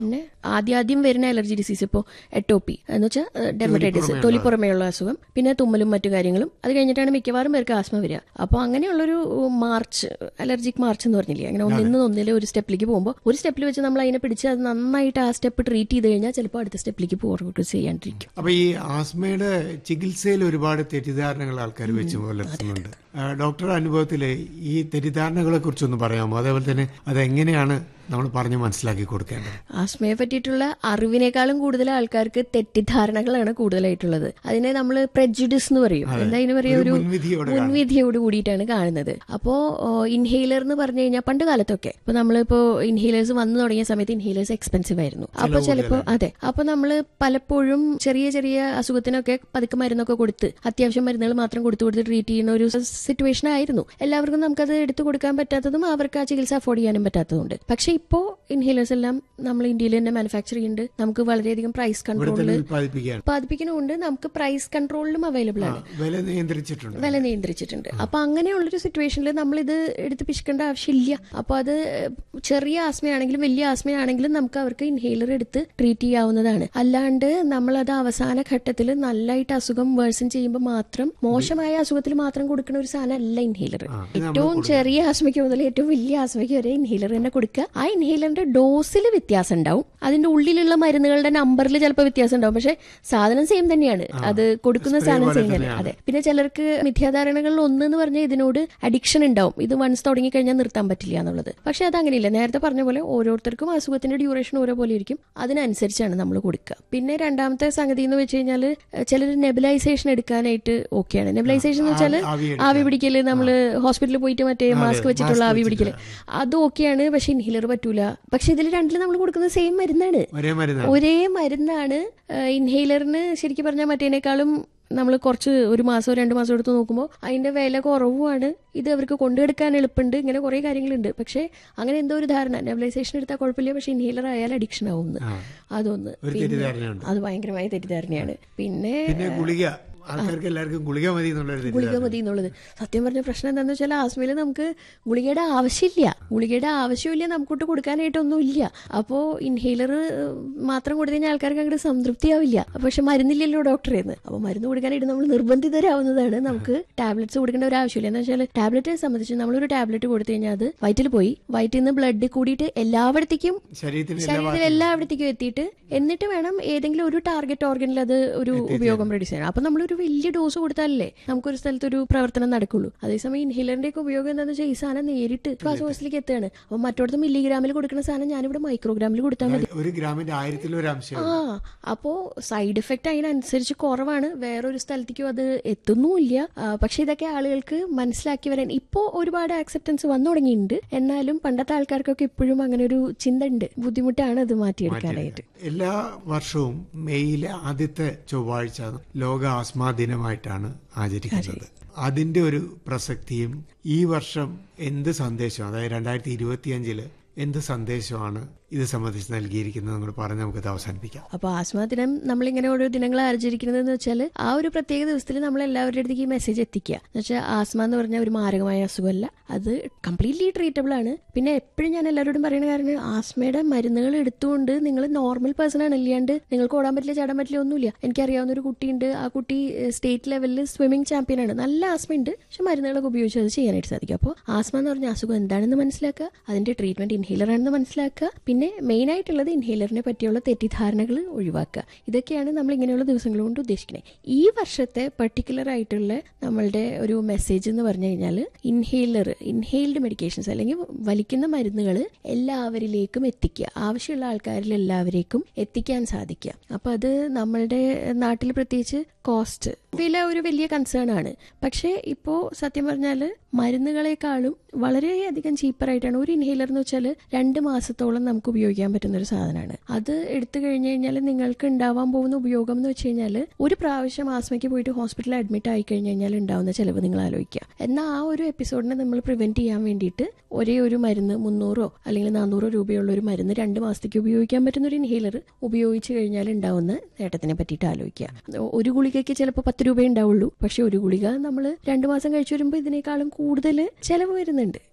പിന്നെ ആദ്യം ആദ്യം വരുന്ന അലർജി ഡിസീസ് ഇപ്പോൾ എട്ടോപ്പി എന്ന് വെച്ചാൽ ഡെമറ്റൈറ്റിസ് തൊലിപ്പുറമേയുള്ള അസുഖം പിന്നെ തുമ്മലും മറ്റു കാര്യങ്ങളും അത് കഴിഞ്ഞിട്ടാണ് മിക്കവാറും പേർക്ക് ആസ്മ വരിക അപ്പോൾ അങ്ങനെയുള്ളൊരു മാർച്ച് അലർജിക് മാർച്ച് എന്ന് പറഞ്ഞില്ലേ അങ്ങനെ ഒന്നിന്ന് ഒന്നിലെ ഒരു സ്റ്റെപ്പിലേക്ക് പോകുമ്പോൾ ഒരു സ്റ്റെപ്പിൽ വെച്ച് നമ്മൾ അതിനെ പിടിച്ച് അത് നന്നായിട്ട് ആ സ്റ്റെപ്പ് ട്രീറ്റ് ചെയ്ത് കഴിഞ്ഞാൽ ചിലപ്പോൾ അടുത്ത സ്റ്റെപ്പിലേക്ക് പുറകോട്ട് ചെയ്യാണ്ടിരിക്കും അപ്പൊ ഈ ആസ്മയുടെ ചികിത്സയിൽ ഒരുപാട് തെറ്റിദ്ധാരണകൾ ആൾക്കാർ വെച്ച് പുലർത്തുന്നുണ്ട് ആ, ഡോക്ടറുടെ അനുഭവത്തിൽ ഈ തെറ്റിദ്ധാരണകളെ കുറിച്ചൊന്ന് പറയാമോ അതേപോലെ തന്നെ അതെങ്ങനെയാണ് നമ്മൾ പറഞ്ഞ് മനസ്സിലാക്കി കൊടുക്കേണ്ടത് ആസ്മയെ പറ്റിയിട്ടുള്ള അറിവിനേക്കാളും കൂടുതൽ ആൾക്കാർക്ക് തെറ്റിദ്ധാരണകളാണ് കൂടുതലായിട്ടുള്ളത് അതിനെ നമ്മൾ പ്രജുഡിസ് എന്ന് പറയും എന്താ അതിന് പറയാ ഒരു ഒരു മുൻവിധിയോടെ മുൻവിധിയോട് കൂടിയിട്ടാണ് കാണുന്നത് അപ്പോ ഇൻഹേലർ എന്ന് പറഞ്ഞു കഴിഞ്ഞാൽ പണ്ട് കാലത്തൊക്കെ ഇപ്പൊ നമ്മളിപ്പോ ഇൻഹേലേഴ്സ് വന്നു തുടങ്ങിയ സമയത്ത് ഇൻഹേലേഴ്സ് എക്സ്പെൻസീവ് ആയിരുന്നു അപ്പൊ ചിലപ്പോ അതെ അപ്പൊ നമ്മള് പലപ്പോഴും ചെറിയ ചെറിയ അസുഖത്തിനൊക്കെ പതുക്കെ മരുന്നൊക്കെ കൊടുത്ത് അത്യാവശ്യം മരുന്നുകൾ മാത്രം കൊടുത്തു കൊടുത്ത് ട്രീറ്റ് ചെയ്യുന്ന ഒരു സിറ്റുവേഷൻ ആയിരുന്നു എല്ലാവർക്കും നമുക്കത് എടുത്തു കൊടുക്കാൻ പറ്റാത്തതും അവർക്ക് ആ ചികിത്സ അഫോർഡ് ചെയ്യാനും പറ്റാത്തതുണ്ട് പക്ഷെ ഇപ്പോ ഇൻഹേലേഴ്സ് എല്ലാം നമ്മൾ ഇന്ത്യയിൽ തന്നെ മാനുഫാക്ചർ ചെയ്യുന്നുണ്ട് നമുക്ക് വളരെയധികം പ്രൈസ് ഇവിടെ കൺട്രോളിൽ തന്നെ ഉൽപ്പാദിപ്പിക്കുകയാണ് ഉത്പാദിപ്പിക്കുന്നുണ്ട് നമുക്ക് പ്രൈസ് കൺട്രോളിലും അവൈലബിൾ ആ, ആണ് വില നിയന്ത്രിച്ചിട്ടുണ്ട് വില നിയന്ത്രിച്ചിട്ടുണ്ട് അപ്പൊ അങ്ങനെയുള്ളൊരു സിറ്റുവേഷനിൽ നമ്മൾ ഇത് എടുത്ത് പിശിക്കേണ്ട ആവശ്യമില്ല അപ്പൊ അത് ചെറിയ ആസ്മയാണെങ്കിലും വലിയ ആസ്മയാണെങ്കിലും നമുക്ക് അവർക്ക് ഇൻഹേലർ എടുത്ത് ട്രീറ്റ് ചെയ്യാവുന്നതാണ് അല്ലാണ്ട് നമ്മൾ അത് അവസാന ഘട്ടത്തിൽ നല്ലതായിട്ട് അസുഖം വേഴ്സൺ ചെയ്യുമ്പോൾ മാത്രം മോശമായ അസുഖത്തിൽ മാത്രം കൊടുക്കുന്ന ഒരു സാധനം അല്ല ഇൻഹേലർ ഏറ്റവും ചെറിയ ആസ്മയ്ക്ക് മുതൽ ഏറ്റവും വലിയ ആസ്മയ്ക്ക് വരെ ഇൻഹേലർ തന്നെ കൊടുക്കുക ആ ഇൻഹേലറിന്റെ ഡോസിൽ വ്യത്യാസം ഉണ്ടാവും അതിന്റെ ഉള്ളിലുള്ള മരുന്നുകളുടെ നമ്പറിൽ ചിലപ്പോൾ വ്യത്യാസം ഉണ്ടാവും പക്ഷെ സാധനം സെയിം തന്നെയാണ് അത് കൊടുക്കുന്ന സാധനം സെയിം തന്നെ അതെ പിന്നെ ചിലർക്ക് മിഥ്യാധാരണകളിൽ ഒന്ന് എന്ന് പറഞ്ഞാൽ ഇതിനോട് അഡിക്ഷൻ ഉണ്ടാവും ഇത് വൺസ് തുടങ്ങി കഴിഞ്ഞാൽ നിർത്താൻ പറ്റില്ല എന്നുള്ളത് പക്ഷെ അത് അങ്ങനെയില്ല നേരത്തെ പറഞ്ഞ പോലെ ഓരോരുത്തർക്കും അസുഖത്തിന്റെ ഡ്യൂറേഷൻ ഓരോ പോലെ ഇരിക്കും അതിനനുസരിച്ചാണ് നമ്മൾ കൊടുക്കുക പിന്നെ രണ്ടാമത്തെ സംഗതി എന്ന് വെച്ച് കഴിഞ്ഞാൽ ചിലർ നെബിലൈസേഷൻ എടുക്കാനായിട്ട് ഓക്കെയാണ് നെബിലൈസേഷൻ എന്ന് വെച്ചാൽ ആവി ആവി പിടിക്കല് നമ്മൾ ഹോസ്പിറ്റലിൽ പോയിട്ട് മറ്റേ മാസ്ക് വെച്ചിട്ടുള്ള ആവി പിടിക്കല് അത് ഓക്കെയാണ് പക്ഷെ ഇൻഹേലർ പറ്റൂല പക്ഷെ ഇതിൽ രണ്ടിലും നമ്മൾ കൊടുക്കുന്നത് സെയിം മരുന്നാണ് ഒരേ മരുന്നാണ് ഒരേ മരുന്നാണ് ഇൻഹേലറിന് ശരിക്കും പറഞ്ഞാൽ മറ്റേനേക്കാളും നമ്മൾ കുറച്ച് ഒരു മാസമോ രണ്ട് മാസം എടുത്ത് നോക്കുമ്പോൾ അതിന്റെ വില കുറവുമാണ് ഇത് അവർക്ക് കൊണ്ടുകൊടുക്കാൻ എളുപ്പമുണ്ട് ഇങ്ങനെ കുറേ കാര്യങ്ങളുണ്ട് പക്ഷേ അങ്ങനെ എന്തോ ഒരു ധാരണ നെബിലൈസേഷൻ എടുത്താൽ കുഴപ്പമില്ല പക്ഷെ ഇൻഹേലർ ആയാൽ അഡിക്ഷൻ ആവുമെന്ന് ആ. അതൊന്ന് ഒരു പിന്നെ തെറ്റിദ്ധാരണയുണ്ട് അത് ഭയങ്കരമായ തെറ്റിദ്ധാരണയാണ് പിന്നെ പിന്നെ ഗുളിക ആൾക്കാർക്ക് എല്ലാവർക്കും ഗുളിക മതി എന്നുള്ളൊരു ഗുളിക തെറ്റിദ്ധാരണ മതി എന്നുള്ളത് സത്യം പറഞ്ഞ പ്രശ്നം എന്താണെന്ന് വെച്ചാൽ ആസ്മയിൽ നമുക്ക് ഗുളികയുടെ ആവശ്യമില്ല ഗുളികയുടെ ആവശ്യമില്ല നമുക്കൊട്ട് കൊടുക്കാനായിട്ടൊന്നും ഇല്ല അപ്പോൾ ഇൻഹേലർ മാത്രം കൊടുത്തു കഴിഞ്ഞാൽ ആൾക്കാർക്ക് അങ്ങോട്ട് സംതൃപ്തിയാവില്ല പക്ഷെ മരുന്നില്ലല്ലോ ഡോക്ടറേന്ന് അപ്പോൾ മരുന്ന് കൊടുക്കാനായിട്ട് നമ്മൾ നിർബന്ധിതരാവുന്നതാണ് നമുക്ക് ടാബ്ലറ്റ്സ് കൊടുക്കേണ്ട ഒരു ആവശ്യമില്ല എന്ന് വെച്ചാൽ ടാബ്ലറ്റ് സംബന്ധിച്ച് നമ്മളൊരു ടാബ്ലറ്റ് കൊടുത്തു കഴിഞ്ഞാൽ അത് വയറ്റിൽ പോയി വയറ്റിൽ നിന്ന് ബ്ലഡ് കൂടിയിട്ട് എല്ലായിടത്തേക്കും ശരീരത്തിന് എല്ലാ ശരീരത്തിൽ എല്ലായിടത്തേക്കും എത്തിയിട്ട് എന്നിട്ട് വേണം ഏതെങ്കിലും ഒരു ടാർഗറ്റ് ഓർഗനിൽ അത് ഒരു ഉപയോഗം പ്രൊഡ്യൂസ് ചെയ്യണം അപ്പൊ നമ്മളൊരു വലിയ ഡോസ് കൊടുത്താലല്ലേ നമുക്കൊരു സ്ഥലത്ത് ഒരു പ്രവർത്തനം നടക്കുള്ളൂ അതേസമയം ഇൻഹേലറിന്റെ ഒക്കെ ഉപയോഗം എന്താണെന്ന് വെച്ചാൽ ഈ സാധനം നേരിട്ട് ശ്വാസകോശത്തിലേക്ക് എത്തുകയാണ് അപ്പൊ മറ്റോടത്ത് മില്ലിഗ്രാമിൽ കൊടുക്കുന്ന സാധനം ഞാനിവിടെ മൈക്രോഗ്രാമിൽ കൊടുത്താൽ മതി ഒരു ഗ്രാമിന്റെ ആയിരത്തിലൊരു അംശം ആ അപ്പോ സൈഡ് എഫക്റ്റ് അതിനനുസരിച്ച് കുറവാണ് വേറൊരു സ്ഥലത്തേക്കും അത് എത്തുന്നുമില്ല ആ, പക്ഷെ ഇതൊക്കെ ആളുകൾക്ക് മനസ്സിലാക്കി വരാൻ ഇപ്പോ ഒരുപാട് ആക്സെപ്റ്റൻസ് വന്നു തുടങ്ങിയിട്ടുണ്ട് എന്നാലും പണ്ടത്തെ ആൾക്കാർക്കൊക്കെ ഇപ്പോഴും അങ്ങനെ ഒരു ചിന്ത ഉണ്ട് ബുദ്ധിമുട്ടാണ് അത് മാറ്റിയെടുക്കാനായിട്ട് എല്ലാ വർഷവും മെയ്യിലെ ആദ്യത്തെ ചൊവ്വാഴ്ച ലോക ആസ്മാ ദിനമായിട്ടാണ് ആചരിക്കുന്നത് അതിന്റെ ഒരു പ്രസക്തിയും ഈ വർഷം എന്ത് സന്ദേശം അതായത് രണ്ടായിരത്തി ഇരുപത്തിയഞ്ചില് എന്ത് സന്ദേശമാണ് ഇത് സംബന്ധിച്ച് നൽകിയിരിക്കുന്നത് നമ്മൾ പറഞ്ഞ് നമുക്കത് അവസാനിപ്പിക്കാം അപ്പൊ ആസ്മ ദിനം നമ്മളിങ്ങനെ ഓരോ ദിനങ്ങൾ ആചരിക്കുന്നത് എന്ന് വെച്ചാൽ ആ ഒരു പ്രത്യേക ദിവസത്തിൽ നമ്മൾ എല്ലാവരുടെ അടുത്തേക്ക് ഈ മെസ്സേജ് എത്തിക്കുക എന്ന് വെച്ചാൽ ആസ്മ എന്ന് പറഞ്ഞാൽ ഒരു മാരകമായ അസുഖമല്ല അത് കംപ്ലീറ്റ്ലി ട്രീറ്റബിൾ ആണ് പിന്നെ എപ്പോഴും ഞാൻ എല്ലാവരോടും പറയുന്ന കാരണം ആസ്മയുടെ മരുന്നുകൾ എടുത്തുകൊണ്ട് നിങ്ങൾ നോർമൽ പേഴ്സൺ ആണ് ഇല്ലാണ്ട് നിങ്ങൾക്ക് ഓടാൻ പറ്റില്ല ചാടാൻ പറ്റില്ല ഒന്നുമില്ല എനിക്കറിയാവുന്ന ഒരു കുട്ടിയുണ്ട് ആ കുട്ടി സ്റ്റേറ്റ് ലെവലിൽ സ്വിമ്മിംഗ് ചാമ്പ്യൻ ആണ് നല്ല ആസ്മ ഉണ്ട് പക്ഷെ മരുന്നുകളൊക്കെ ഉപയോഗിച്ച് അത് ചെയ്യാനായിട്ട് സാധിക്കും അപ്പോൾ ആസ്മ എന്ന് പറഞ്ഞ അസുഖം എന്താണെന്ന് മനസ്സിലാക്കുക അതിന്റെ ട്രീറ്റ്മെന്റ് ഇൻഹേലർ ആണെന്ന് മനസ്സിലാക്കുക പിന്നെ മെയിൻ ആയിട്ടുള്ളത് ഇൻഹേലറിനെ പറ്റിയുള്ള തെറ്റിദ്ധാരണകൾ ഒഴിവാക്കുക ഇതൊക്കെയാണ് നമ്മൾ ഇങ്ങനെയുള്ള ദിവസങ്ങൾ കൊണ്ട് ഉദ്ദേശിക്കുന്നത് ഈ വർഷത്തെ പർട്ടിക്കുലർ ആയിട്ടുള്ള നമ്മളുടെ ഒരു മെസ്സേജ് എന്ന് പറഞ്ഞു കഴിഞ്ഞാൽ ഇൻഹേലർ ഇൻഹെയിൽഡ് മെഡിക്കേഷൻസ് അല്ലെങ്കിൽ വലിക്കുന്ന മരുന്നുകൾ എല്ലാവരിലേക്കും എത്തിക്കുക ആവശ്യമുള്ള ആൾക്കാരിൽ എല്ലാവരേക്കും എത്തിക്കാൻ സാധിക്കുക അപ്പൊ അത് നമ്മളുടെ നാട്ടിൽ പ്രത്യേകിച്ച് കോസ്റ്റ് വില ഒരു വലിയ കൺസേൺ ആണ് പക്ഷേ ഇപ്പോൾ സത്യം പറഞ്ഞാൽ മരുന്നുകളെക്കാളും വളരെയധികം ചീപ്പറായിട്ടാണ് ഒരു ഇൻഹേലർ എന്ന് വെച്ചാൽ രണ്ട് മാസത്തോളം നമുക്ക് ഉപയോഗിക്കാൻ പറ്റുന്ന ഒരു സാധനമാണ് അത് എടുത്തു കഴിഞ്ഞു കഴിഞ്ഞാൽ നിങ്ങൾക്ക് ഉണ്ടാവാൻ പോകുന്ന ഉപയോഗം എന്ന് വെച്ച് കഴിഞ്ഞാൽ ഒരു പ്രാവശ്യം ആസ്മയ്ക്ക് പോയിട്ട് ഹോസ്പിറ്റലിൽ അഡ്മിറ്റ് ആയി കഴിഞ്ഞു കഴിഞ്ഞാൽ ഉണ്ടാവുന്ന ചിലവ് നിങ്ങൾ ആലോചിക്കുക എന്നാൽ ആ ഒരു എപ്പിസോഡിനെ നമ്മൾ പ്രിവെന്റ് ചെയ്യാൻ വേണ്ടിയിട്ട് ഒരേ ഒരു മരുന്ന് മുന്നൂറോ അല്ലെങ്കിൽ നാനൂറോ രൂപയുള്ള ഒരു മരുന്ന് രണ്ട് മാസത്തേക്ക് ഉപയോഗിക്കാൻ പറ്റുന്ന ഒരു ഇൻഹേലർ ഉപയോഗിച്ച് കഴിഞ്ഞാൽ ഉണ്ടാവുന്ന നേട്ടത്തിനെ പറ്റിയിട്ട് ആലോചിക്കുക ഒരു ഗുളികയ്ക്ക് ചിലപ്പോൾ പത്ത് രൂപയേ ഉണ്ടാവുള്ളൂ പക്ഷെ ഒരു ഗുളിക നമ്മൾ രണ്ട് മാസം കഴിച്ചു വരുമ്പോൾ ഇതിനേക്കാളും കൂടുതൽ ചെലവ് വരുന്നുണ്ട്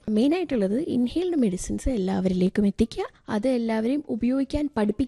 മെയിൻ ആയിട്ടുള്ളത് ഇൻഹെയിൽഡ് മെഡിസിൻസ് എല്ലാവരിലേക്കും എത്തിക്കുക അത് എല്ലാവരെയും ഉപയോഗിക്കാൻ പഠിപ്പിക്കുക